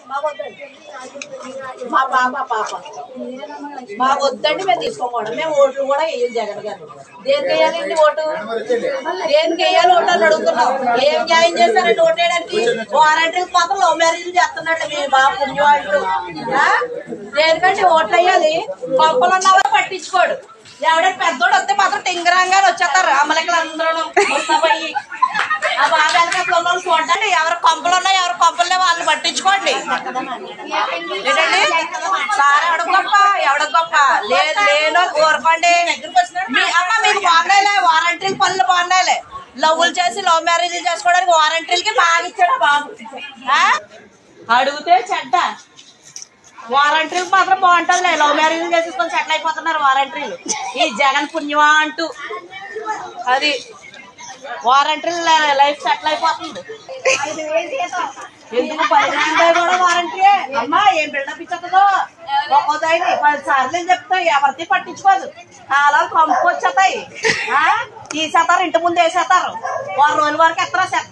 మా పాప పాప మా వద్దండి మేము తీసుకోకూడదు మేము ఓట్లు కూడా వేయం జగన్ గారు దేనికి వేయాలండి ఓటు దేనికి వేయాలి ఓటు అని అడుగుతున్నాం ఏం న్యాయం చేస్తారండి ఓటు వేయడానికి వారంటీ మాత్రం లవ్ మ్యారేజ్ చేస్తున్నాడు మీ బాబు పుణ్యవాళ్ళు ఆ? దేనికంటే ఓట్లు వేయాలి పంపలు ఉన్నవా పట్టించుకోడు ఎవడైనా పెద్దోడు వస్తే మాత్రం టింగరాంగానే వచ్చేస్తారు అమలకలు అందరూ పోయి ఆ బాబు వెనక పిల్లలు చూడండి ఎవరు కొంపలు ఉన్నాయి ఎవరు కొంపలు లేవు వాళ్ళు పట్టించుకోండి ఏంటండి సార్ ఎవడ గొప్ప ఎవడ గొప్ప లేదు లేను ఊరుకోండి మీ అమ్మ మీకు బాగున్నాయిలే వారంటీలు పనులు బాగున్నాయిలే లవ్వులు చేసి లవ్ మ్యారేజ్ చేసుకోవడానికి వారంటీలకి బాగా ఇచ్చాడు ఆ బాబు ఆ? అడిగితే చెడ్డ వారంటీలు మాత్రం బాగుంటుంది లవ్ మ్యారేజ్ చేసేసుకొని సెటిల్ అయిపోతున్నారు వారంటీలు ఈ జగన్ పుణ్యమా అంటూ అది వారంటీలు లైఫ్ సెటిల్ అయిపోతుంది ఎందుకు పదిహేను కూడా వారంటీ అమ్మా ఏం బిల్డప్ ఇచ్చేస్తుందో ఒక్కోదాయిని పది సార్లు నేను చెప్తా ఎవరిది పట్టించుకోదు కాలాలు పంపుకొచ్చేస్తాయి ఆ? తీసేస్తారు ఇంటి ముందు వేసేస్తారు వారం రోజుల వరకు ఎత్తరా చెత్త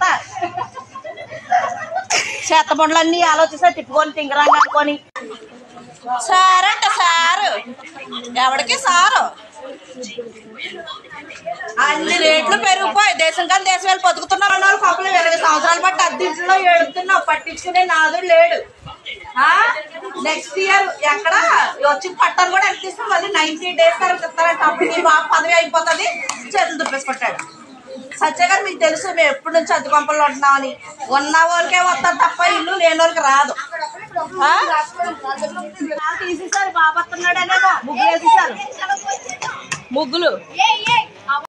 చెత్త బండ్లన్నీ ఆలోచిస్తే తిప్పుకొని తింగరంగా అనుకొని సారంట సారు ఎవడికి సారు అన్ని రేట్లు పెరిగిపోయి దేశం కానీ దేశం వెళ్ళి బతుకుతున్నారు అన్నారు పాపలు ఇరవై సంవత్సరాలు బట్టి అద్దెంట్లో ఏడుతున్నావు పట్టించుకునే నాదు లేడు నెక్స్ట్ ఇయర్ ఎక్కడ వచ్చి పట్టాను కూడా ఎంత ఇస్తాం మళ్ళీ నైన్టీ డేస్ తర్వాత ఇస్తారంట అప్పుడు నీ బాబు పదవి అయిపోతుంది చేతులు దుప్పేసుకుంటాడు సత్య గారు మీకు తెలుసు మేము ఎప్పటి నుంచి అద్దె కొంపల్లో ఉంటున్నామని ఉన్న వాళ్ళకే వస్తారు తప్ప ఇల్లు లేని వాళ్ళకి రాదు ఆ? తీసేసారు బాబు వస్తున్నాడనేమో ముగ్గులు వేసేసారు ముగ్గులు